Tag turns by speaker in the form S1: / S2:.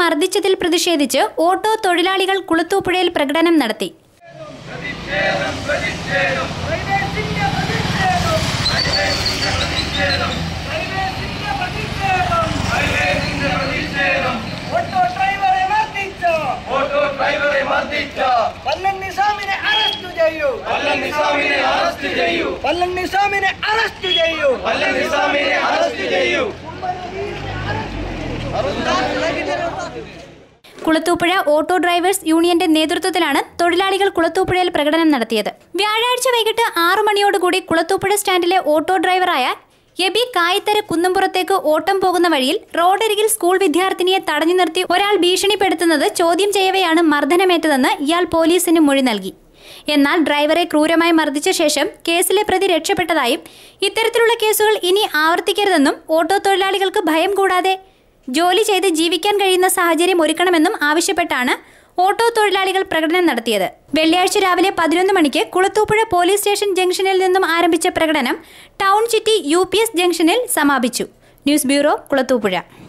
S1: മർദ്ദിച്ചതിൽ പ്രതിഷേധിച്ച് ഓട്ടോ തൊഴിലാളികൾ കുളത്തൂപ്പുഴയിൽ പ്രകടനം നടത്തി
S2: ഓട്ടോ ഡ്രൈവറെ മർദ്ദിച്ചോ
S3: ഓട്ടോ ഡ്രൈവറെ മർദ്ദിച്ച
S2: പല്ലൻ നിസാമിനെ അറസ്റ്റ് ചെയ്യൂ
S3: പല്ലൻ നിസാമിനെ അറസ്റ്റ് ചെയ്യൂ
S2: പല്ലൻ നിസാമിനെ അറസ്റ്റ് ചെയ്യൂ
S3: പല്ലൻ നിസാമിനെ അറസ്റ്റ് ചെയ്യൂ
S1: കുളത്തൂപ്പുഴ ഓട്ടോ ഡ്രൈവേഴ്സ് യൂണിയന്റെ നേതൃത്വത്തിലാണ് തൊഴിലാളികൾ കുളത്തൂപ്പുഴയിൽ പ്രകടനം നടത്തിയത് വ്യാഴാഴ്ച വൈകിട്ട് ആറു മണിയോടുകൂടി കുളത്തൂപ്പുഴ സ്റ്റാൻഡിലെ ഓട്ടോ ഡ്രൈവറായ എബി കായിത്തര കുന്നംപുറത്തേക്ക് ഓട്ടം പോകുന്ന വഴിയിൽ റോഡരികിൽ സ്കൂൾ വിദ്യാർത്ഥിനിയെ തടഞ്ഞു നിർത്തി ഒരാൾ ഭീഷണിപ്പെടുത്തുന്നത് ചോദ്യം ചെയ്യവെയാണ് മർദ്ദനമേറ്റതെന്ന് ഇയാൾ പോലീസിന് മൊഴി നൽകി എന്നാൽ ഡ്രൈവറെ ക്രൂരമായി മർദ്ദിച്ച ശേഷം കേസിലെ പ്രതി രക്ഷപ്പെട്ടതായും ഇത്തരത്തിലുള്ള കേസുകൾ ഇനി ആവർത്തിക്കരുതെന്നും ഓട്ടോ തൊഴിലാളികൾക്ക് ഭയം കൂടാതെ ജോലി ചെയ്ത് ജീവിക്കാൻ കഴിയുന്ന സാഹചര്യം ഒരുക്കണമെന്നും ആവശ്യപ്പെട്ടാണ് ഓട്ടോ തൊഴിലാളികൾ പ്രകടനം നടത്തിയത് വെള്ളിയാഴ്ച രാവിലെ പതിനൊന്ന് മണിക്ക് കുളത്തൂപ്പുഴ പോലീസ് സ്റ്റേഷൻ ജംഗ്ഷനിൽ നിന്നും ആരംഭിച്ച പ്രകടനം ടൗൺ സിറ്റി യു ജംഗ്ഷനിൽ സമാപിച്ചു ന്യൂസ് ബ്യൂറോ കുളത്തൂപ്പുഴ